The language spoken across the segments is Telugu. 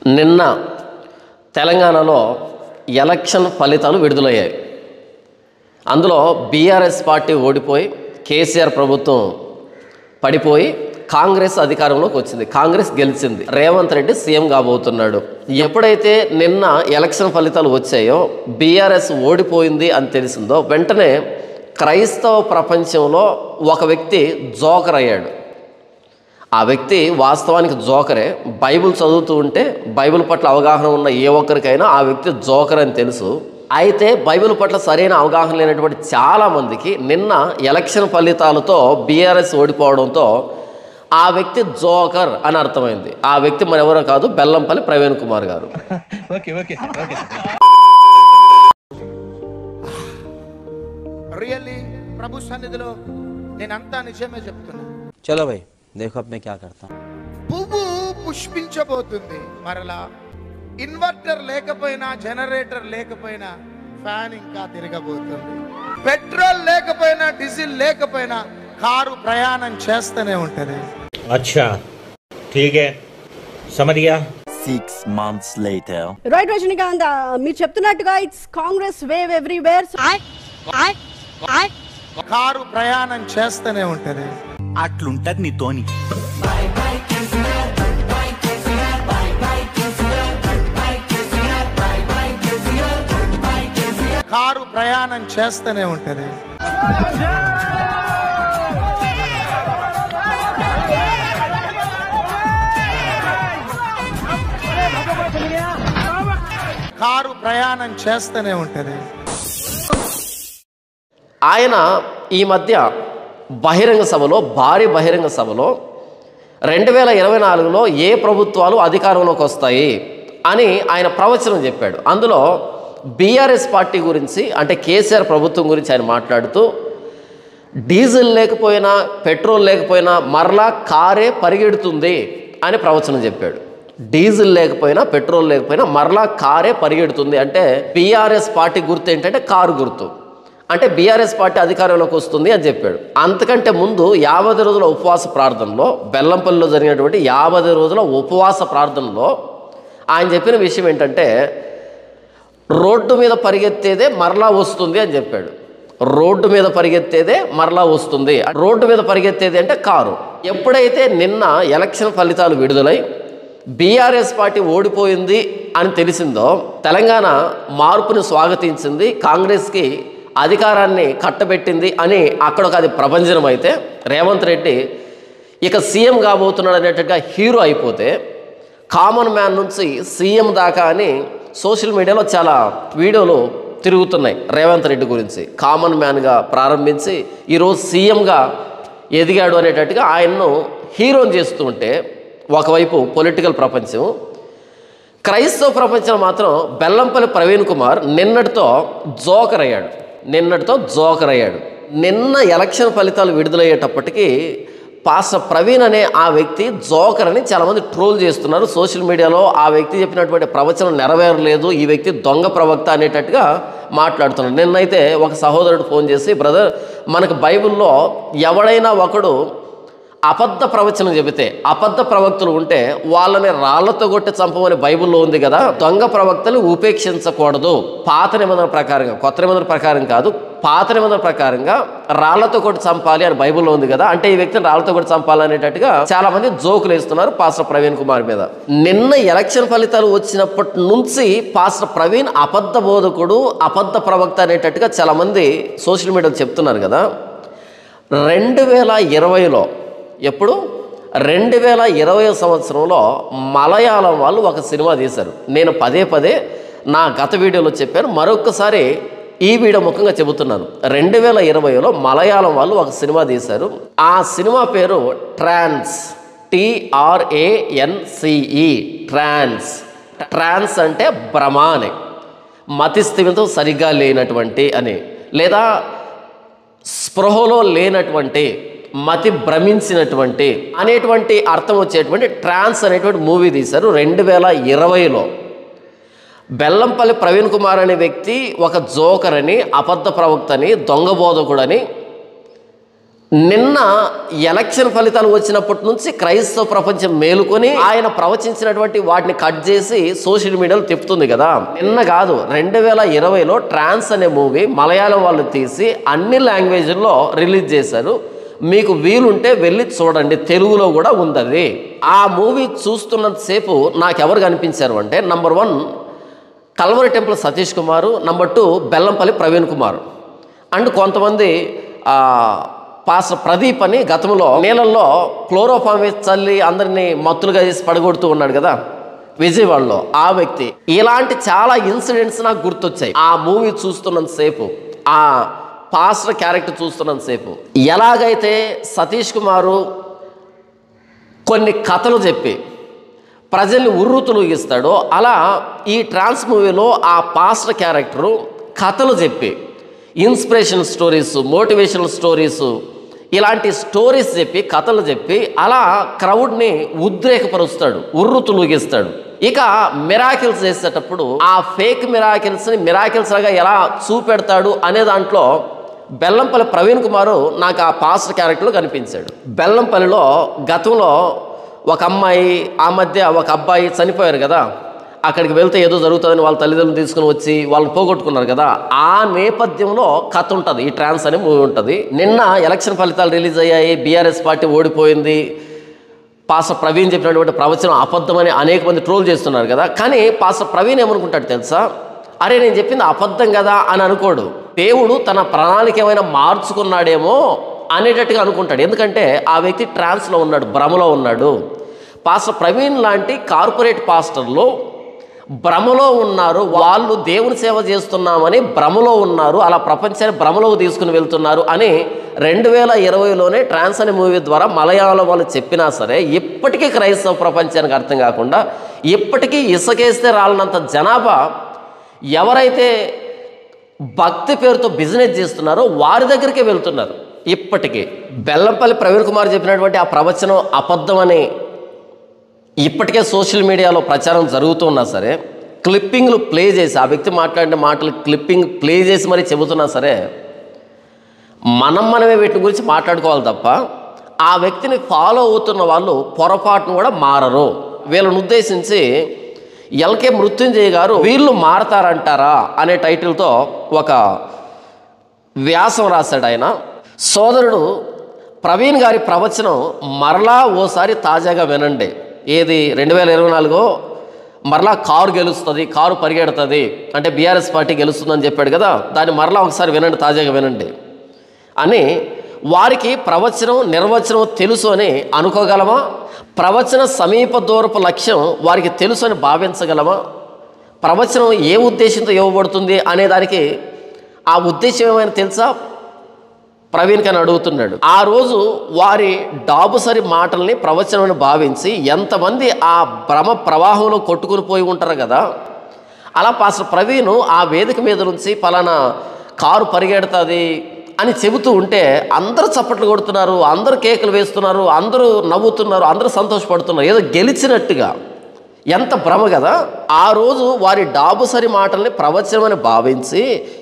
నిన్న తెలంగాణలో ఎలక్షన్ ఫలితాలు విడుదలయ్యాయి అందులో బీఆర్ఎస్ పార్టీ ఓడిపోయి కేసీఆర్ ప్రభుత్వం పడిపోయి కాంగ్రెస్ అధికారంలోకి వచ్చింది కాంగ్రెస్ గెలిచింది రేవంత్ రెడ్డి సీఎం కాబోతున్నాడు ఎప్పుడైతే నిన్న ఎలక్షన్ ఫలితాలు వచ్చాయో బీఆర్ఎస్ ఓడిపోయింది అని తెలిసిందో వెంటనే క్రైస్తవ ప్రపంచంలో ఒక వ్యక్తి జోకర్ అయ్యాడు ఆ వ్యక్తి వాస్తవానికి జోకరే బైబిల్ చదువుతూ ఉంటే బైబిల్ పట్ల అవగాహన ఉన్న ఏ ఒక్కరికైనా ఆ వ్యక్తి జోకర్ అని తెలుసు అయితే బైబిల్ పట్ల సరైన అవగాహన లేనటువంటి చాలామందికి నిన్న ఎలక్షన్ ఫలితాలతో బీఆర్ఎస్ ఓడిపోవడంతో ఆ వ్యక్తి జోకర్ అని అర్థమైంది ఆ వ్యక్తి మరెవరో కాదు Bellampalli Praveen Kumar garu okay okay okay really ప్రభు సన్నిధిలో నేనంతా నిజమే చెప్తున్నా चलो भाई देखो अब मैं क्या करता हूँ పువ్వు పుష్పించబోతుంది మరలా ఇన్వర్టర్ లేకపోయినా జనరేటర్ లేకపోయినా ఫ్యాన్ ఇంకా తిరగబోతుంది పెట్రోల్ లేకపోయినా డీజిల్ లేకపోయినా కారు ప్రయాణం చేస్తూనే ఉంటది अच्छा ठीक है समझ गया Six months later. Right Rajinikanth ఆ, మీరు చెప్తున్నట్టుగా it's Congress wave everywhere car ప్రయాణం చేస్తూనే ఉంటది అట్లుంటది నీతోని కారు ప్రయాణం చేస్తూనే ఉంటది కారు ప్రయాణం చేస్తూనే ఉంటది ఆయన ఈ మధ్య బహిరంగ సభలో భారీ బహిరంగ సభలో రెండు వేల ఇరవై నాలుగులో ఏ ప్రభుత్వాలు అధికారంలోకి వస్తాయి అని ఆయన ప్రవచనం చెప్పాడు అందులో బీఆర్ఎస్ పార్టీ గురించి అంటే కేసీఆర్ ప్రభుత్వం గురించి ఆయన మాట్లాడుతూ డీజిల్ లేకపోయినా పెట్రోల్ లేకపోయినా మరలా కారే పరిగెడుతుంది అని ప్రవచనం చెప్పాడు డీజిల్ లేకపోయినా పెట్రోల్ లేకపోయినా మరలా కారే పరిగెడుతుంది అంటే బీఆర్ఎస్ పార్టీ గుర్తు ఏంటంటే కారు గుర్తు అంటే బీఆర్ఎస్ పార్టీ అధికారంలోకి వస్తుంది అని చెప్పాడు అంతకంటే ముందు యాభై రోజుల ఉపవాస ప్రార్థనలో బెల్లంపల్లిలో జరిగినటువంటి యాభై రోజుల ఉపవాస ప్రార్థనలో ఆయన చెప్పిన విషయం ఏంటంటే రోడ్డు మీద పరిగెత్తేదే మరలా వస్తుంది అని చెప్పాడు రోడ్డు మీద పరిగెత్తేదే మరలా వస్తుంది రోడ్డు మీద పరిగెత్తేది అంటే కారు ఎప్పుడైతే నిన్న ఎలక్షన్ ఫలితాలు విడుదలై బీఆర్ఎస్ పార్టీ ఓడిపోయింది అని తెలిసిందో తెలంగాణ మార్పుని స్వాగతించింది కాంగ్రెస్కి అధికారాన్ని కట్టబెట్టింది అని అక్కడ ఒక అది ప్రభంజనం అయితే రేవంత్ రెడ్డి ఇక సీఎం కాబోతున్నాడు అనేటట్టుగా హీరో అయిపోతే కామన్ మ్యాన్ నుంచి సీఎం దాకా అని సోషల్ మీడియాలో చాలా వీడియోలు తిరుగుతున్నాయి రేవంత్ రెడ్డి గురించి కామన్ మ్యాన్గా ప్రారంభించి ఈరోజు సీఎంగా ఎదిగాడు అనేటట్టుగా ఆయన్ను హీరోని చేస్తూ ఉంటే ఒకవైపు పొలిటికల్ ప్రపంచం క్రైస్తవ ప్రపంచం మాత్రం బెల్లంపల్లి ప్రవీణ్ కుమార్ నిన్నటితో జోకర్ అయ్యాడు నిన్నటితో జోకర్ అయ్యాడు నిన్న ఎలక్షన్ ఫలితాలు విడుదలయ్యేటప్పటికీ పాస్టర్ ప్రవీణ్ అనే ఆ వ్యక్తి జోకర్ అని చాలామంది ట్రోల్ చేస్తున్నారు సోషల్ మీడియాలో ఆ వ్యక్తి చెప్పినటువంటి ప్రవచనం నెరవేరలేదు ఈ వ్యక్తి దొంగ ప్రవక్త అనేటట్టుగా మాట్లాడుతున్నాడు నిన్నైతే ఒక సహోదరుడు ఫోన్ చేసి బ్రదర్ మనకు బైబిల్లో ఎవడైనా ఒకడు అబద్ధ ప్రవచనం చెబితే అబద్ధ ప్రవక్తలు ఉంటే వాళ్ళని రాళ్లతో కొట్టి చంపమని బైబిల్లో ఉంది కదా దొంగ ప్రవక్తలు ఉపేక్షించకూడదు పాత నిబంధన ప్రకారంగా కొత్త నిబంధన ప్రకారం కాదు పాత నిబంధన ప్రకారంగా రాళ్లతో కొట్టి చంపాలి అని బైబిల్లో ఉంది కదా అంటే ఈ వ్యక్తిని రాళ్లతో కొట్టి చంపాలనేటట్టుగా చాలా మంది జోకులు వేస్తున్నారు పాస్టర్ ప్రవీణ్ కుమార్ మీద నిన్న ఎలక్షన్ ఫలితాలు వచ్చినప్పటి నుంచి పాస్టర్ ప్రవీణ్ అబద్ధ బోధకుడు అబద్ధ ప్రవక్త అనేటట్టుగా చాలా మంది సోషల్ మీడియాలో చెప్తున్నారు కదా రెండు వేల ఇరవైలో ఎప్పుడు రెండు వేల ఇరవై సంవత్సరంలో మలయాళం వాళ్ళు ఒక సినిమా తీశారు నేను పదే పదే నా గత వీడియోలో చెప్పాను మరొకసారి ఈ వీడియో ముఖంగా చెబుతున్నాను రెండు వేల ఇరవైలో మలయాళం వాళ్ళు ఒక సినిమా తీశారు ఆ సినిమా పేరు ట్రాన్స్ టిఆర్ఏఎన్సిఈ ట్రాన్స్ ట్రాన్స్ అంటే భ్రమ అని మతిస్థిమితం సరిగ్గా లేనటువంటి అని లేదా స్పృహలో లేనటువంటి మతి భ్రమించినటువంటి అనేటువంటి అర్థం వచ్చేటువంటి ట్రాన్స్ అనేటువంటి మూవీ తీశారు రెండు వేల ఇరవైలో బెల్లంపల్లి ప్రవీణ్ కుమార్ అనే వ్యక్తి ఒక జోకర్ అని అబద్ధ ప్రవక్తని దొంగ బోధకుడని నిన్న ఎలక్షన్ ఫలితాలు వచ్చినప్పటి నుంచి క్రైస్తవ ప్రపంచం మేలుకొని ఆయన ప్రవచించినటువంటి వాటిని కట్ చేసి సోషల్ మీడియాలో తిప్పుతుంది కదా నిన్న కాదు రెండు వేల ఇరవైలో ట్రాన్స్ అనే మూవీ మలయాళం వాళ్ళు తీసి అన్ని లాంగ్వేజ్ల్లో రిలీజ్ చేశారు మీకు వీలుంటే వెళ్ళి చూడండి తెలుగులో కూడా ఉంది అది ఆ మూవీ చూస్తున్నంతసేపు నాకు ఎవరు కనిపించారు అంటే number one Calvary temple Satish Kumar number two Bellampalli Praveen Kumar and కొంతమంది ఆ, పాస్టర్ ప్రదీప్ అని గతంలో నీళ్ళల్లో క్లోరోఫామ్ వేసి చల్లి అందరినీ మత్తులుగా చేసి పడగొడుతూ ఉన్నాడు కదా విజయవాడలో ఆ వ్యక్తి ఇలాంటి చాలా ఇన్సిడెంట్స్ నాకు గుర్తొచ్చాయి ఆ మూవీ చూస్తున్నంతసేపు ఆ పాస్టర్ క్యారెక్టర్ చూస్తున్నంతసేపు ఎలాగైతే సతీష్ కుమారు కొన్ని కథలు చెప్పి ప్రజల్ని ఉర్రూతులుగిస్తాడో అలా ఈ ట్రాన్స్ మూవీలో ఆ పాస్టర్ క్యారెక్టరు కథలు చెప్పి ఇన్స్పిరేషన్ స్టోరీస్ మోటివేషనల్ స్టోరీస్ ఇలాంటి స్టోరీస్ చెప్పి కథలు చెప్పి అలా క్రౌడ్ని ఉద్రేకపరుస్తాడు ఉర్రుతులుగిస్తాడు ఇక మిరాకిల్స్ చేసేటప్పుడు ఆ ఫేక్ మిరాకిల్స్ని మిరాకిల్స్ లాగా ఎలా చూపెడతాడు అనే దాంట్లో బెల్లంపల్లి ప్రవీణ్ కుమారు నాకు ఆ పాస్టర్ క్యారెక్టర్లో కనిపించాడు బెల్లంపల్లిలో గతంలో ఒక అమ్మాయి ఆ మధ్య ఒక అబ్బాయి చనిపోయారు కదా అక్కడికి వెళ్తే ఏదో జరుగుతుందని వాళ్ళ తల్లిదండ్రులు తీసుకుని వచ్చి వాళ్ళని పోగొట్టుకున్నారు కదా ఆ నేపథ్యంలో కథ ఉంటుంది ఈ ట్రాన్స్ అనే మూవీ ఉంటుంది నిన్న ఎలక్షన్ ఫలితాలు రిలీజ్ అయ్యాయి బీఆర్ఎస్ పార్టీ ఓడిపోయింది పాస్టర్ ప్రవీణ్ చెప్పినటువంటి ప్రవచనం అబద్ధమని అనేక మంది ట్రోల్ చేస్తున్నారు కదా కానీ పాస్టర్ ప్రవీణ్ ఏమనుకుంటాడు తెలుసా అరే నేను చెప్పింది అబద్ధం కదా అని అనుకోడు దేవుడు తన ప్రణాళిక ఏమైనా మార్చుకున్నాడేమో అనేటట్టుగా అనుకుంటాడు ఎందుకంటే ఆ వ్యక్తి ట్రాన్స్లో ఉన్నాడు భ్రమలో ఉన్నాడు పాస్టర్ ప్రవీణ్ లాంటి కార్పొరేట్ పాస్టర్లు భ్రమలో ఉన్నారు వాళ్ళు దేవుని సేవ చేస్తున్నామని భ్రమలో ఉన్నారు అలా ప్రపంచాన్ని భ్రమలోకి తీసుకుని వెళ్తున్నారు అని రెండు వేల ఇరవైలోనే ట్రాన్స్ అనే మూవీ ద్వారా మలయాళం వాళ్ళు చెప్పినా సరే ఇప్పటికీ క్రైస్తవ ప్రపంచానికి అర్థం కాకుండా ఇప్పటికీ ఇసుకేస్తే రాలనంత జనాభా ఎవరైతే భక్తి పేరుతో బిజినెస్ చేస్తున్నారో వారి దగ్గరికే వెళ్తున్నారు ఇప్పటికీ బెల్లంపల్లి ప్రవీణ్ కుమార్ చెప్పినటువంటి ఆ ప్రవచనం అబద్ధమని ఇప్పటికే సోషల్ మీడియాలో ప్రచారం జరుగుతున్నా సరే క్లిప్పింగ్లు ప్లే చేసి ఆ వ్యక్తి మాట్లాడిన మాటలు క్లిప్పింగ్ ప్లే చేసి మరీ చెబుతున్నా సరే మనం మనమే వీటి గురించి మాట్లాడుకోవాలి తప్ప ఆ వ్యక్తిని ఫాలో అవుతున్న వాళ్ళు పొరపాటును కూడా మారరు వీళ్ళని ఉద్దేశించి ఎల్కే మృత్యుంజయ్ గారు వీళ్ళు మారతారంటారా అనే టైటిల్తో ఒక వ్యాసం రాశాడు ఆయన సోదరుడు ప్రవీణ్ గారి ప్రవచనం మరలా ఓసారి తాజాగా వినండి ఏది రెండు వేల ఇరవై నాలుగో మరలా కారు గెలుస్తుంది కారు పరిగెడుతుంది అంటే బీఆర్ఎస్ పార్టీ గెలుస్తుందని చెప్పాడు కదా దాన్ని మరలా ఒకసారి వినండి తాజాగా వినండి అని వారికి ప్రవచనం నిర్వచనం తెలుసు అని అనుకోగలమా ప్రవచన సమీప దూరపు లక్ష్యం వారికి తెలుసు అని భావించగలమా ప్రవచనం ఏ ఉద్దేశంతో ఇవ్వబడుతుంది అనే దానికి ఆ ఉద్దేశం ఏమైనా తెలుసా ప్రవీణ్ అని అడుగుతున్నాడు ఆ రోజు వారి డాబుసరి మాటల్ని ప్రవచనమని భావించి ఎంతమంది ఆ భ్రమ ప్రవాహంలో కొట్టుకుని పోయి ఉంటారు కదా అలా పాస్టర్ ప్రవీణ్ ఆ వేదిక మీద నుంచి పలానా కారు పరిగెడుతుంది అని చెబుతూ ఉంటే అందరూ చప్పట్లు కొడుతున్నారు అందరూ కేకులు వేస్తున్నారు అందరూ నవ్వుతున్నారు అందరూ సంతోషపడుతున్నారు ఏదో గెలిచినట్టుగా ఎంత భ్రమ కదా ఆ రోజు వారి డాబుసరి మాటల్ని ప్రవచనమని భావించి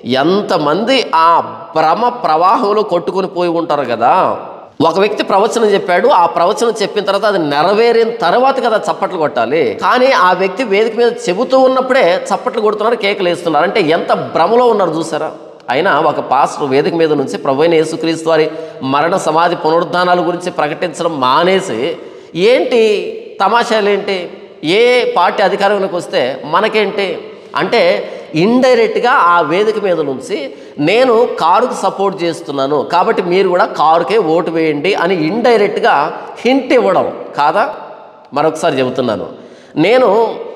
ఎంతమంది ఆ భ్రమ ప్రవాహంలో కొట్టుకుని పోయి ఉంటారు కదా ఒక వ్యక్తి ప్రవచనం చెప్పాడు ఆ ప్రవచనం చెప్పిన తర్వాత అది నెరవేరిన తర్వాత కదా చప్పట్లు కొట్టాలి కానీ ఆ వ్యక్తి వేదిక మీద చెబుతూ ఉన్నప్పుడే చప్పట్లు కొడుతున్నారు కేకలు వేస్తున్నారు అంటే ఎంత భ్రమలో ఉన్నారు చూసారా అయినా ఒక పాస్టర్ వేదిక మీద నుంచి ప్రభువైన యేసుక్రీస్తు వారి మరణ సమాధి పునరుద్ధానాల గురించి ప్రకటించడం మానేసి ఏంటి తమాషాలు ఏంటి ఏ పార్టీ అధికారంలోకి వస్తే మనకేంటి అంటే ఇండైరెక్ట్గా ఆ వేదిక మీద నుంచి నేను కారుకు సపోర్ట్ చేస్తున్నాను కాబట్టి మీరు కూడా కారుకే ఓటు వేయండి అని ఇండైరెక్ట్గా హింట్ ఇవ్వడం కాదా మరొకసారి చెబుతున్నాను నేను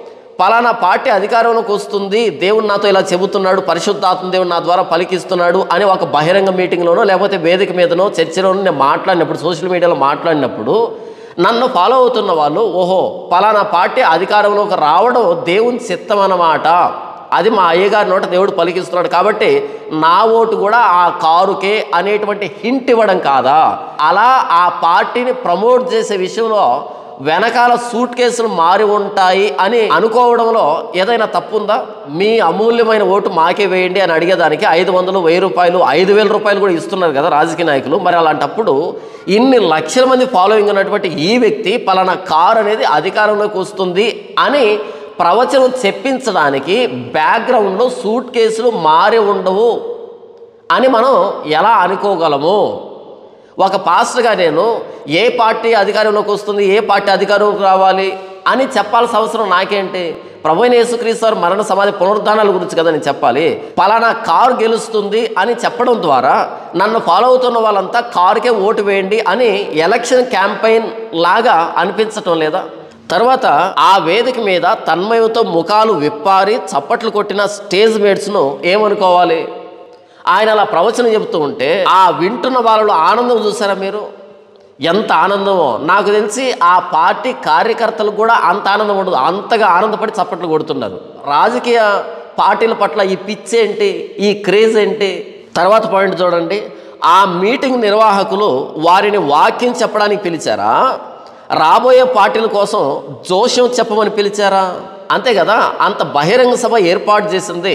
పలానా పార్టీ అధికారంలోకి వస్తుంది దేవుడు నాతో ఇలా చెబుతున్నాడు పరిశుద్ధాత్మ దేవుడు నా ద్వారా పలికిస్తున్నాడు అని ఒక బహిరంగ మీటింగ్లోనో లేకపోతే వేదిక మీదనో చర్చలోనో నేను మాట్లాడినప్పుడు సోషల్ మీడియాలో మాట్లాడినప్పుడు నన్ను ఫాలో అవుతున్న వాళ్ళు ఓహో పలానా పార్టీ అధికారంలోకి రావడం దేవుని చిత్తం అన్నమాట అది మా అయ్యగారి నోట దేవుడు పలికిస్తున్నాడు కాబట్టి నా ఓటు కూడా ఆ కారుకే అనేటువంటి హింట్ ఇవ్వడం కాదా అలా ఆ పార్టీని ప్రమోట్ చేసే విషయంలో వెనకాల సూట్ కేసులు మారి ఉంటాయి అని అనుకోవడంలో ఏదైనా తప్పుందా మీ అమూల్యమైన ఓటు మాకే వేయండి అని అడిగేదానికి ఐదు వందలు వెయ్యి రూపాయలు ఐదు వేల రూపాయలు కూడా ఇస్తున్నారు కదా రాజకీయ నాయకులు మరి అలాంటప్పుడు ఇన్ని లక్షల మంది ఫాలోయింగ్ ఉన్నటువంటి ఈ వ్యక్తి పలానా కారు అనేది అధికారంలోకి వస్తుంది అని ప్రవచనం చెప్పించడానికి బ్యాక్గ్రౌండ్లో సూట్ కేసులు మారి ఉండవు అని మనం ఎలా అనుకోగలము ఒక పాస్టర్గా నేను ఏ పార్టీ అధికారంలోకి వస్తుంది ఏ పార్టీ అధికారంలోకి రావాలి అని చెప్పాల్సిన అవసరం నాకేంటి ప్రభు అయిన యేసుక్రీస్తు వారి మరణ సమాధి పునరుద్ధానాల గురించి కదా నేను చెప్పాలి పలానా కారు గెలుస్తుంది అని చెప్పడం ద్వారా నన్ను ఫాలో అవుతున్న వాళ్ళంతా కారుకే ఓటు వేయండి అని ఎలక్షన్ క్యాంపెయిన్ లాగా అనిపించటం లేదా తర్వాత ఆ వేదిక మీద తన్మయంతో ముఖాలు విప్పారి చప్పట్లు కొట్టిన స్టేజ్ మేట్స్ను ఏమనుకోవాలి ఆయన అలా ప్రవచనం చెబుతూ ఉంటే ఆ వింటున్న వాళ్ళలో ఆనందం చూసారా మీరు ఎంత ఆనందమో నాకు తెలిసి ఆ పార్టీ కార్యకర్తలకు కూడా అంత ఆనందం ఉండదు అంతగా ఆనందపడి చప్పట్లు కొడుతున్నారు రాజకీయ పార్టీల పట్ల ఈ పిచ్ ఏంటి ఈ క్రేజ్ ఏంటి తర్వాత పాయింట్ చూడండి ఆ మీటింగ్ నిర్వాహకులు వారిని వాక్యం చెప్పడానికి పిలిచారా రాబోయే పార్టీల కోసం జోష్యం చెప్పమని పిలిచారా అంతే కదా అంత బహిరంగ సభ ఏర్పాటు చేసింది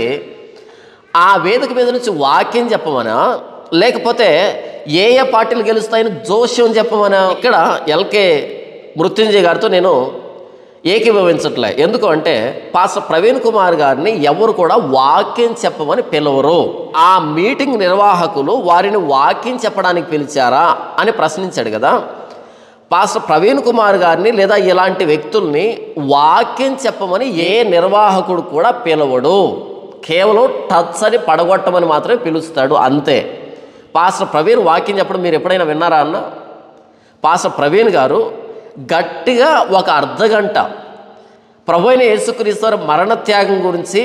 ఆ వేదిక మీద నుంచి వాక్యం చెప్పమనా లేకపోతే ఏ ఏ పార్టీలు గెలుస్తాయని జోష్యం చెప్పమనా ఇక్కడ ఎల్కే మృత్యుంజయ్ గారితో నేను ఏకీభవించట్లే ఎందుకు అంటే పాస్టర్ ప్రవీణ్ కుమార్ గారిని ఎవరు కూడా వాక్యం చెప్పమని పిలవరు ఆ మీటింగ్ నిర్వాహకులు వారిని వాక్యం చెప్పడానికి పిలిచారా అని ప్రశ్నించాడు కదా పాస్టర్ ప్రవీణ్ కుమార్ గారిని లేదా ఇలాంటి వ్యక్తుల్ని వాక్యం చెప్పమని ఏ నిర్వాహకుడు కూడా పిలవడు కేవలం టచ్ అని పడగొట్టమని మాత్రమే పిలుస్తాడు అంతే పాస్టర్ ప్రవీణ్ వాక్యం చెప్పడం మీరు ఎప్పుడైనా విన్నారా అన్న పాస్టర్ ప్రవీణ్ గారు గట్టిగా ఒక అర్ధ గంట ప్రభు అయిన యేసుక్రీస్తు వారి మరణ త్యాగం గురించి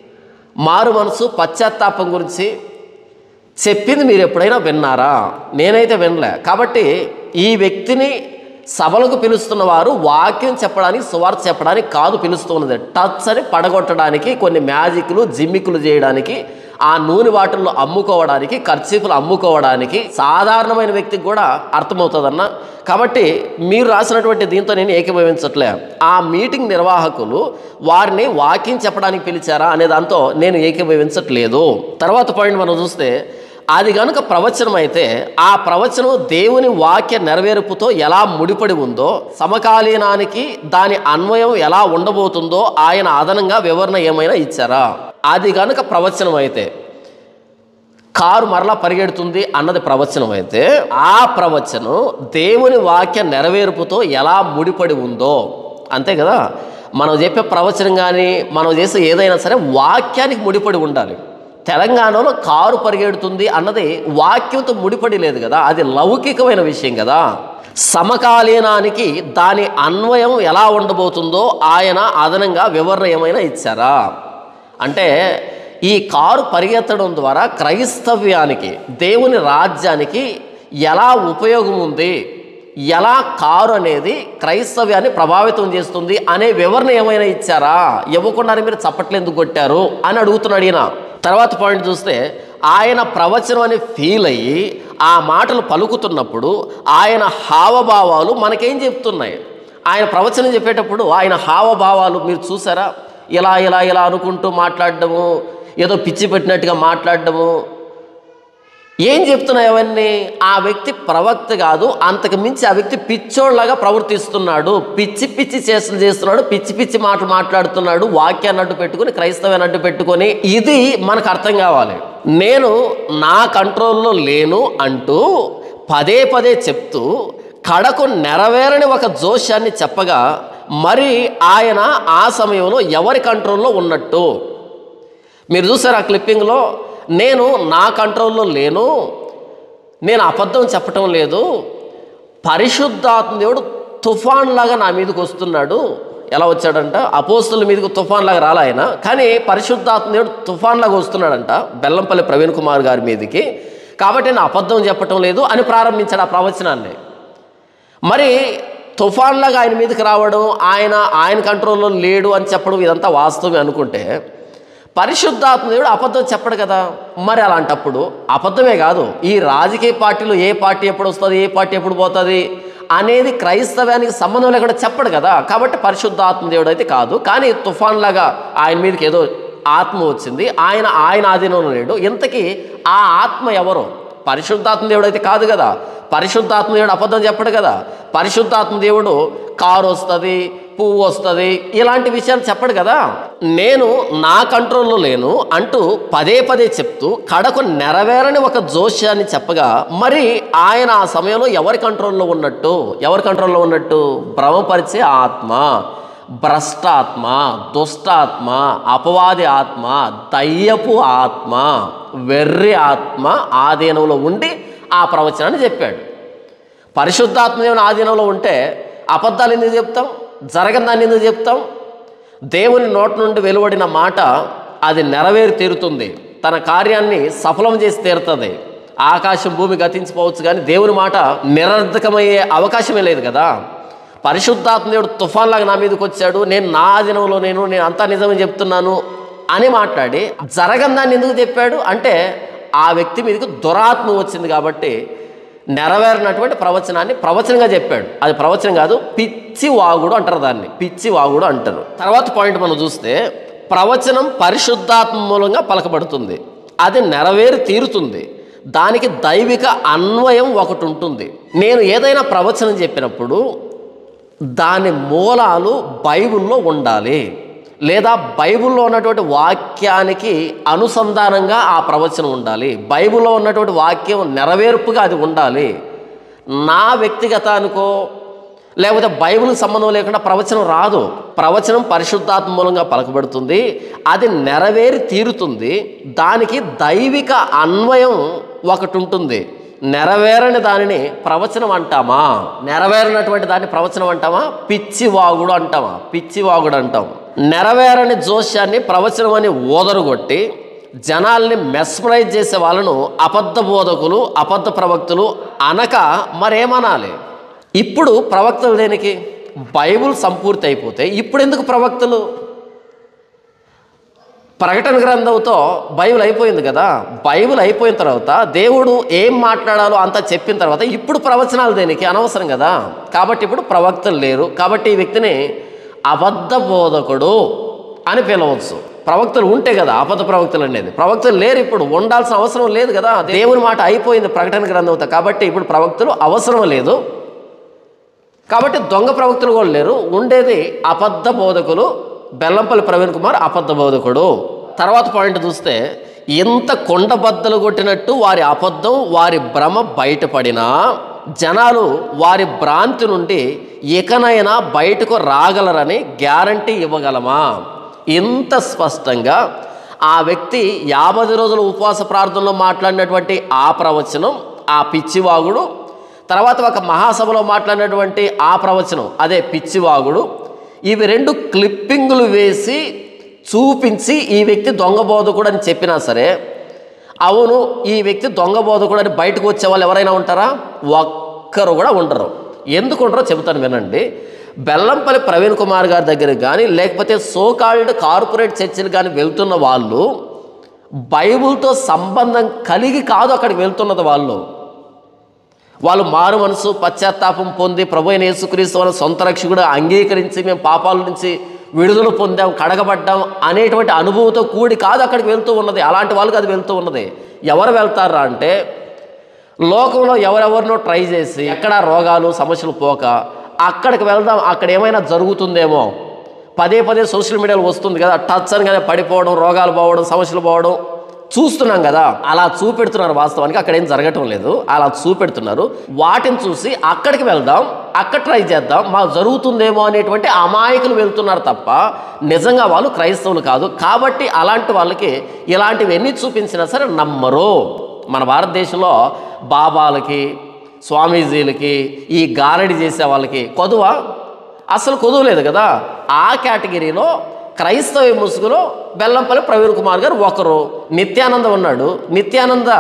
మారు మనసు పశ్చాత్తాపం గురించి చెప్పింది మీరు ఎప్పుడైనా విన్నారా నేనైతే వినలే కాబట్టి ఈ వ్యక్తిని సభలకు పిలుస్తున్న వారు వాక్యం చెప్పడానికి సువార్త చెప్పడానికి కాదు పిలుస్తున్నది టచ్ అని పడగొట్టడానికి కొన్ని మ్యాజిక్లు జిమ్మికులు చేయడానికి ఆ నూనె బాటిల్లో అమ్ముకోవడానికి ఖర్చీపులు అమ్ముకోవడానికి సాధారణమైన వ్యక్తికి కూడా అర్థమవుతుందన్న కాబట్టి మీరు రాసినటువంటి దీంతో నేను ఏకీభవించట్లే ఆ మీటింగ్ నిర్వాహకులు వారిని వాక్యం చెప్పడానికి పిలిచారా అనే దాంతో నేను ఏకీభవించట్లేదు తర్వాత పాయింట్ మనం చూస్తే అది కనుక ప్రవచనం అయితే ఆ ప్రవచనం దేవుని వాక్య నెరవేర్పుతో ఎలా ముడిపడి ఉందో సమకాలీనానికి దాని అన్వయం ఎలా ఉండబోతుందో ఆయన అదనంగా వివరణ ఏమైనా ఇచ్చారా అది కనుక ప్రవచనం అయితే కారు మరలా పరిగెడుతుంది అన్నది ప్రవచనం అయితే ఆ ప్రవచనం దేవుని వాక్య నెరవేర్పుతో ఎలా ముడిపడి ఉందో అంతే కదా మనం చెప్పే ప్రవచనం కానీ మనం చేసే ఏదైనా సరే వాక్యానికి ముడిపడి ఉండాలి తెలంగాణలో కారు పరిగెడుతుంది అన్నది వాక్యంతో ముడిపడి లేదు కదా అది లౌకికమైన విషయం కదా సమకాలీనానికి దాని అన్వయం ఎలా ఉండబోతుందో ఆయన అదనంగా వివరణ ఏమైనా ఇచ్చారా అంటే ఈ కారు పరిగెత్తడం ద్వారా క్రైస్తవ్యానికి దేవుని రాజ్యానికి ఎలా ఉపయోగం ఉంది ఎలా కారు అనేది క్రైస్తవ్యాన్ని ప్రభావితం చేస్తుంది అనే వివరణ ఏమైనా ఇచ్చారా ఇవ్వకుండానే మీరు చప్పట్లు ఎందుకు కొట్టారు అని అడుగుతున్నాడు ఈయన తర్వాత పాయింట్ చూస్తే ఆయన ప్రవచనం అని ఫీల్ అయ్యి ఆ మాటలు పలుకుతున్నప్పుడు ఆయన హావభావాలు మనకేం చెప్తున్నాయి ఆయన ప్రవచనం చెప్పేటప్పుడు ఆయన హావభావాలు మీరు చూసారా ఇలా ఇలా ఇలా అనుకుంటూ మాట్లాడడము ఏదో పిచ్చి పెట్టినట్టుగా మాట్లాడడము ఏం చెప్తున్నాయి అవన్నీ ఆ వ్యక్తి ప్రవక్త కాదు అంతకు మించి ఆ వ్యక్తి పిచ్చోళ్ళగా ప్రవర్తిస్తున్నాడు పిచ్చి పిచ్చి చేష్టలు చేస్తున్నాడు పిచ్చి పిచ్చి మాటలు మాట్లాడుతున్నాడు వాక్యాన్ని అడ్డు పెట్టుకుని క్రైస్తవాన్ని అడ్డు పెట్టుకొని ఇది మనకు అర్థం కావాలి నేను నా కంట్రోల్లో లేను అంటూ పదే పదే చెప్తూ కడకు నెరవేరని ఒక జోష్యాన్ని చెప్పగా మరి ఆయన ఆ సమయంలో ఎవరి కంట్రోల్లో ఉన్నట్టు మీరు చూసారు ఆ క్లిప్పింగ్లో నేను నా కంట్రోల్లో లేను నేను అబద్ధం చెప్పటం లేదు పరిశుద్ధాత్మ దేవుడు తుఫాన్ లాగా నా మీదకి వస్తున్నాడు ఎలా వచ్చాడంట అపోస్తుల మీదకి తుఫాన్ లాగా రాలే ఆయన కానీ పరిశుద్ధాత్మ దేవుడు తుఫాన్ లాగా వస్తున్నాడంట బెల్లంపల్లి ప్రవీణ్ కుమార్ గారి మీదకి కాబట్టి నేను అబద్ధం చెప్పటం లేదు అని ప్రారంభించాడు ఆ ప్రవచనాన్ని మరి తుఫాన్లాగా ఆయన మీదకి రావడం ఆయన ఆయన కంట్రోల్లో లేడు అని చెప్పడం ఇదంతా వాస్తవమే అనుకుంటే పరిశుద్ధాత్మ దేవుడు అబద్ధం చెప్పడు కదా మరి అలాంటప్పుడు అబద్ధమే కాదు ఈ రాజకీయ పార్టీలో ఏ పార్టీ ఎప్పుడు వస్తుంది ఏ పార్టీ ఎప్పుడు పోతుంది అనేది క్రైస్తవానికి సంబంధం లేకుండా చెప్పడు కదా కాబట్టి పరిశుద్ధాత్మ దేవుడు అయితే కాదు కానీ తుఫాన్ లాగా ఆయన మీదకి ఏదో ఆత్మ వచ్చింది ఆయన ఆయన ఆధీనంలో లేడు ఇంతకీ ఆ ఆత్మ ఎవరు పరిశుద్ధాత్మ దేవుడు అయితే కాదు కదా పరిశుద్ధాత్మ దేవుడు అబద్ధం చెప్పడు కదా పరిశుద్ధాత్మ దేవుడు కారు వస్తుంది పువ్వు వస్తుంది ఇలాంటి విషయాలు చెప్పడు కదా నేను నా కంట్రోల్లో లేను అంటూ పదే పదే చెప్తూ కడకు నెరవేరని ఒక జోష్యాన్ని చెప్పగా మరి ఆయన ఆ సమయంలో ఎవరి కంట్రోల్లో ఉన్నట్టు ఎవరి కంట్రోల్లో ఉన్నట్టు భ్రమపరిచే ఆత్మ భ్రష్టాత్మ దుష్టాత్మ అపవాది ఆత్మ దయ్యపు ఆత్మ వెర్రి ఆత్మ ఆధీనంలో ఉండి ఆ ప్రవచనాన్ని చెప్పాడు పరిశుద్ధాత్మ దేవుని ఆధీనంలో ఉంటే అబద్ధాలు ఎందుకు చెప్తాం జరగని దాన్ని ఎందుకు చెప్తాం దేవుని నోటి నుండి వెలువడిన మాట అది నెరవేరి తీరుతుంది తన కార్యాన్ని సఫలం చేసి తీరుతుంది ఆకాశం భూమి గతించిపోవచ్చు కానీ దేవుని మాట నిరర్ధకమయ్యే అవకాశమే లేదు కదా పరిశుద్ధాత్మ దేవుడు తుఫాన్లాగా నా మీదకి వచ్చాడు నేను నా ఆధీనంలో నేను నేను అంతా నిజమని చెప్తున్నాను అని మాట్లాడి జరగని దాన్ని ఎందుకు చెప్పాడు అంటే ఆ వ్యక్తి మీదకి దురాత్మ వచ్చింది కాబట్టి నెరవేరినటువంటి ప్రవచనాన్ని ప్రవచనంగా చెప్పాడు అది ప్రవచనం కాదు పిచ్చి వాగుడు అంటారు దాన్ని పిచ్చి వాగుడు అంటారు తర్వాత పాయింట్ మనం చూస్తే ప్రవచనం పరిశుద్ధాత్మ మూలంగా పలకబడుతుంది అది నెరవేరి తీరుతుంది దానికి దైవిక అన్వయం ఒకటి ఉంటుంది నేను ఏదైనా ప్రవచనం చెప్పినప్పుడు దాని మూలాలు బైబిల్లో ఉండాలి లేదా బైబిల్లో ఉన్నటువంటి వాక్యానికి అనుసంధానంగా ఆ ప్రవచనం ఉండాలి బైబిల్లో ఉన్నటువంటి వాక్యం నెరవేర్పుగా అది ఉండాలి నా వ్యక్తిగతానికో లేకపోతే బైబిల్కి సంబంధం లేకుండా ప్రవచనం రాదు ప్రవచనం పరిశుద్ధాత్మ మూలంగా పలకబడుతుంది అది నెరవేరి తీరుతుంది దానికి దైవిక అన్వయం ఒకటి ఉంటుంది నెరవేరని దానిని ప్రవచనం అంటామా నెరవేరినటువంటి దాన్ని ప్రవచనం అంటామా పిచ్చి వాగుడు అంటామా పిచ్చి వాగుడు అంటాం నెరవేరని జోష్యాన్ని ప్రవచనం అని ఓదరుగొట్టి జనాల్ని మెస్మరైజ్ చేసే వాళ్ళను అబద్ధ బోధకులు అబద్ధ ప్రవక్తలు అనక మరేమనాలి ఇప్పుడు ప్రవక్తలు దేనికి బైబుల్ సంపూర్తి అయిపోతే ఇప్పుడు ఎందుకు ప్రవక్తలు ప్రకటన గ్రంథంతో బైబిల్ అయిపోయింది కదా బైబిల్ అయిపోయిన తర్వాత దేవుడు ఏం మాట్లాడాలో అంతా చెప్పిన తర్వాత ఇప్పుడు ప్రవచనాలు దేనికి అనవసరం కదా కాబట్టి ఇప్పుడు ప్రవక్తలు లేరు కాబట్టి ఈ వ్యక్తిని అబద్ధ బోధకుడు అని పిలవచ్చు ప్రవక్తలు ఉంటే కదా అబద్ధ ప్రవక్తలు అనేది ప్రవక్తలు లేరు ఇప్పుడు ఉండాల్సిన అవసరం లేదు కదా దేవుని మాట అయిపోయింది ప్రకటన గ్రంథంతో కాబట్టి ఇప్పుడు ప్రవక్తలు అవసరం లేదు కాబట్టి దొంగ ప్రవక్తలు కూడా లేరు ఉండేది అబద్ధ బోధకులు బెల్లంపల్లి ప్రవీణ్ కుమార్ అబద్ధ బోధకుడు తర్వాత పాయింట్ చూస్తే ఎంత కొండ బద్దలు కొట్టినట్టు వారి అబద్ధం వారి భ్రమ బయటపడినా జనాలు వారి భ్రాంతి నుండి ఇకనైనా బయటకు రాగలరని గ్యారంటీ ఇవ్వగలమా ఇంత స్పష్టంగా ఆ వ్యక్తి యాభై రోజుల ఉపవాస ప్రార్థనలో మాట్లాడినటువంటి ఆ ప్రవచనం ఆ పిచ్చివాగుడు తర్వాత ఒక మహాసభలో మాట్లాడినటువంటి ఆ ప్రవచనం అదే పిచ్చివాగుడు ఇవి రెండు క్లిప్పింగులు వేసి చూపించి ఈ వ్యక్తి దొంగ బోధకుడు అని చెప్పినా సరే అవును ఈ వ్యక్తి దొంగ బోధకుడు అని బయటకు వచ్చే వాళ్ళు ఎవరైనా ఉంటారా ఒక్కరు కూడా ఉండరు ఎందుకు ఉండరో చెబుతాను వినండి బెల్లంపల్లి ప్రవీణ్ కుమార్ గారి దగ్గరికి కానీ లేకపోతే సోకాల్డ్ కార్పొరేట్ చర్చిలు కానీ వెళ్తున్న వాళ్ళు బైబుల్తో సంబంధం కలిగి కాదు అక్కడికి వెళ్తున్నది వాళ్ళు వాళ్ళు మారు మనసు పశ్చాత్తాపం పొంది ప్రభు అయిన యేసుక్రీస్తు వాళ్ళ సొంత రక్షకుడు అంగీకరించి మేము పాపాల నుంచి విడుదల పొందాం కడగబడ్డాం అనేటువంటి అనుభవంతో కూడి కాదు అక్కడికి వెళ్తూ ఉన్నది అలాంటి వాళ్ళకి అది వెళ్తూ ఉన్నది ఎవరు వెళ్తారా అంటే లోకంలో ఎవరెవరినో ట్రై చేసి ఎక్కడ రోగాలు సమస్యలు పోక అక్కడికి వెళ్దాం అక్కడ ఏమైనా జరుగుతుందేమో పదే పదే సోషల్ మీడియాలో వస్తుంది కదా టచ్ అనగానే పడిపోవడం రోగాలు పోవడం సమస్యలు పోవడం చూస్తున్నాం కదా అలా చూపెడుతున్నారు వాస్తవానికి అక్కడ ఏం జరగటం లేదు అలా చూపెడుతున్నారు వాటిని చూసి అక్కడికి వెళ్దాం అక్కడ ట్రై చేద్దాం మాకు జరుగుతుందేమో అనేటువంటి అమాయకులు వెళ్తున్నారు తప్ప నిజంగా వాళ్ళు క్రైస్తవులు కాదు కాబట్టి అలాంటి వాళ్ళకి ఇలాంటివి ఎన్ని చూపించినా సరే నమ్మరు మన భారతదేశంలో బాబాలకి స్వామీజీలకి ఈ గారడి చేసే వాళ్ళకి కొదువ అసలు కొదువ లేదు కదా ఆ కేటగిరీలో క్రైస్తవ ముసుగులో బెల్లంపల్లి ప్రవీణ్ కుమార్ గారు ఒకరు నిత్యానంద ఉన్నాడు నిత్యానంద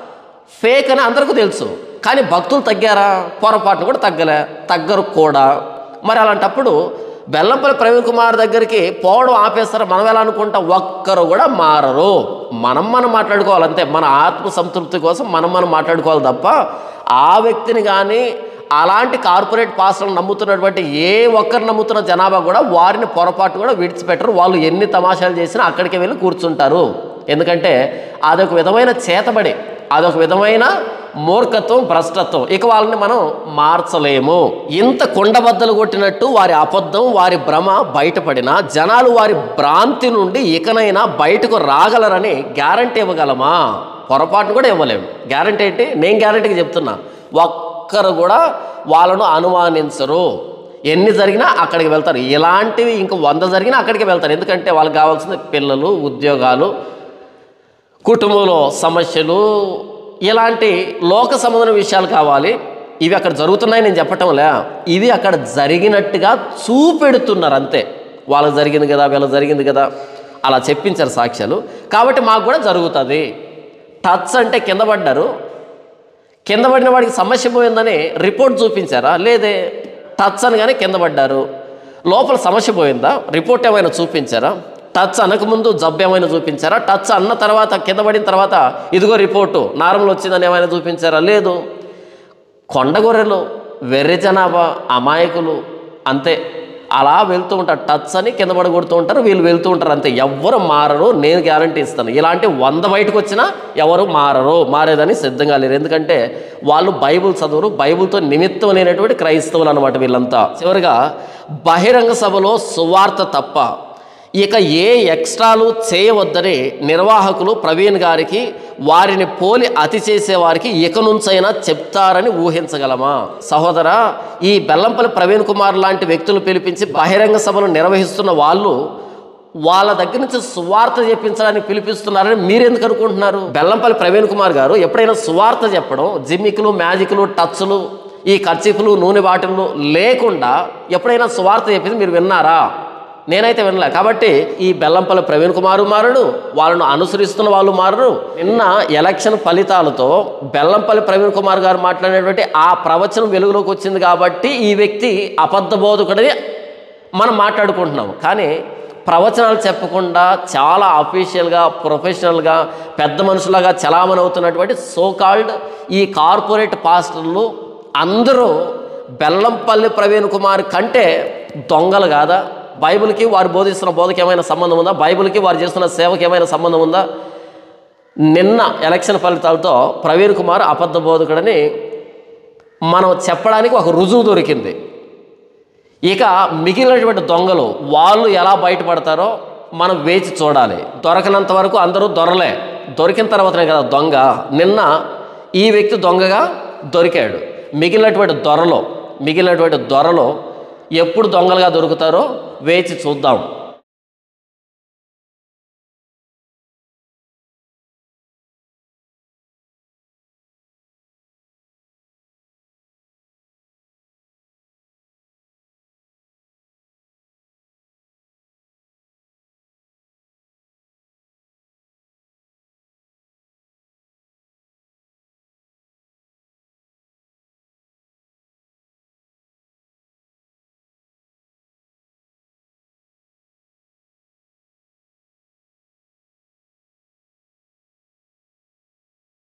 ఫేక్ అని అందరికీ తెలుసు కానీ భక్తులు తగ్గారా పొరపాటును కూడా తగ్గలే తగ్గరు కూడా మరి అలాంటప్పుడు బెల్లంపల్లి ప్రవీణ్ కుమార్ దగ్గరికి పోవడం ఆపేస్తారు మనం ఎలా అనుకుంటాం ఒక్కరు కూడా మారరు మనం మనం మాట్లాడుకోవాలి అంతే మన ఆత్మ సంతృప్తి కోసం మనం మనం మాట్లాడుకోవాలి తప్ప ఆ వ్యక్తిని కానీ అలాంటి కార్పొరేట్ పాస్టర్లు నమ్ముతున్నటువంటి ఏ ఒక్కరు నమ్ముతున్న జనాభా కూడా వారిని పొరపాటు కూడా విడిచిపెట్టరు వాళ్ళు ఎన్ని తమాషాలు చేసినా అక్కడికి వెళ్ళి కూర్చుంటారు ఎందుకంటే అదొక విధమైన చేతబడి అదొక విధమైన మూర్ఖత్వం భ్రష్టత్వం ఇక వాళ్ళని మనం మార్చలేము ఇంత కుండబద్దలు కొట్టినట్టు వారి అబద్ధం వారి భ్రమ బయటపడిన జనాలు వారి భ్రాంతి నుండి ఇకనైనా బయటకు రాగలరని గ్యారంటీ ఇవ్వగలమా పొరపాటును కూడా ఇవ్వలేము గ్యారంటీ ఏంటి నేను గ్యారంటీగా చెప్తున్నా ఒక్కరు కూడా వాళ్ళను అనుమానించరు ఎన్ని జరిగినా అక్కడికి వెళ్తారు ఇలాంటివి ఇంక వంద జరిగినా అక్కడికి వెళ్తారు ఎందుకంటే వాళ్ళకి కావాల్సింది పిల్లలు ఉద్యోగాలు కుటుంబంలో సమస్యలు ఇలాంటి లోక సంబంధమైన విషయాలు కావాలి ఇవి అక్కడ జరుగుతున్నాయి నేను చెప్పటంలే ఇవి అక్కడ జరిగినట్టుగా చూపెడుతున్నారు అంతే వాళ్ళకి జరిగింది కదా వీళ్ళకి జరిగింది కదా అలా చెప్పించారు సాక్ష్యాలు కాబట్టి మాకు కూడా జరుగుతుంది టచ్ అంటే కింద పడ్డారు కింద పడిన వాడికి సమస్య పోయిందని రిపోర్ట్ చూపించారా లేదే టచ్ అనగానే కింద పడ్డారు లోపల సమస్య పోయిందా రిపోర్ట్ ఏమైనా చూపించారా టచ్ అనకముందు జబ్బు ఏమైనా చూపించారా టచ్ అన్న తర్వాత కింద పడిన తర్వాత ఇదిగో రిపోర్టు నార్మల్ వచ్చిందని ఏమైనా చూపించారా లేదు కొండగొర్రెలు వెర్రి జనాభా అమాయకులు అంతే అలా వెళ్తూ ఉంటారు టచ్ అని కింద పడి కొడుతూ ఉంటారు వీళ్ళు వెళ్తూ ఉంటారు అంతే ఎవ్వరు మారరు నేను గ్యారంటీ ఇస్తాను ఇలాంటి వంద బయటకు వచ్చినా ఎవరు మారరు మారేదని సిద్ధంగా లేరు ఎందుకంటే వాళ్ళు బైబుల్ చదువురు బైబుల్తో నిమిత్తం లేనటువంటి క్రైస్తవులు అనమాట వీళ్ళంతా చివరిగా బహిరంగ సభలో సువార్త తప్ప ఇక ఏ ఎక్స్ట్రాలు చేయవద్దని నిర్వాహకులు ప్రవీణ్ గారికి వారిని పోలి అతి చేసేవారికి ఇక నుంచైనా చెప్తారని ఊహించగలమా సహోదరా ఈ బెల్లంపల్లి ప్రవీణ్ కుమార్ లాంటి వ్యక్తులు పిలిపించి బహిరంగ సభలు నిర్వహిస్తున్న వాళ్ళు వాళ్ళ దగ్గర నుంచి సువార్త చెప్పించడానికి పిలిపిస్తున్నారని మీరెందుకు అనుకుంటున్నారు బెల్లంపల్లి ప్రవీణ్ కుమార్ గారు ఎప్పుడైనా సువార్త చెప్పడం జిమ్మికులు మ్యాజిక్లు టచ్లు ఈ ఖర్చీఫ్లు నూనె బాటిళ్ళు లేకుండా ఎప్పుడైనా సువార్త చెప్పింది మీరు విన్నారా నేనైతే వినలే కాబట్టి ఈ బెల్లంపల్లి ప్రవీణ్ కుమారు మారడు వాళ్ళను అనుసరిస్తున్న వాళ్ళు మారరు నిన్న ఎలక్షన్ ఫలితాలతో బెల్లంపల్లి ప్రవీణ్ కుమార్ గారు మాట్లాడినటువంటి ఆ ప్రవచనం వెలుగులోకి వచ్చింది కాబట్టి ఈ వ్యక్తి అబద్ధ బోధకుడని మనం మాట్లాడుకుంటున్నాం కానీ ప్రవచనాలు చెప్పకుండా చాలా అఫీషియల్గా ప్రొఫెషనల్గా పెద్ద మనుషులాగా చలామణి అవుతున్నటువంటి సోకాల్డ్ ఈ కార్పొరేట్ పాస్టర్లు అందరూ బెల్లంపల్లి ప్రవీణ్ కుమార్ కంటే దొంగలు కాదా బైబిల్కి వారు బోధిస్తున్న బోధకి ఏమైనా సంబంధం ఉందా బైబిల్కి వారు చేస్తున్న సేవకి ఏమైనా సంబంధం ఉందా నిన్న ఎలక్షన్ ఫలితాలతో ప్రవీణ్ కుమార్ అబద్ధ బోధకుడని మనం చెప్పడానికి ఒక రుజువు దొరికింది ఇక మిగిలినటువంటి దొంగలు వాళ్ళు ఎలా బయటపడతారో మనం వేచి చూడాలి దొరకనంత వరకు అందరూ దొరలే దొరికిన తర్వాతనే కదా దొంగ నిన్న ఈ వ్యక్తి దొంగగా దొరికాడు మిగిలినటువంటి దొరలో మిగిలినటువంటి దొరలో ఎప్పుడు దొంగలుగా దొరుకుతారో వేచి చూద్దాం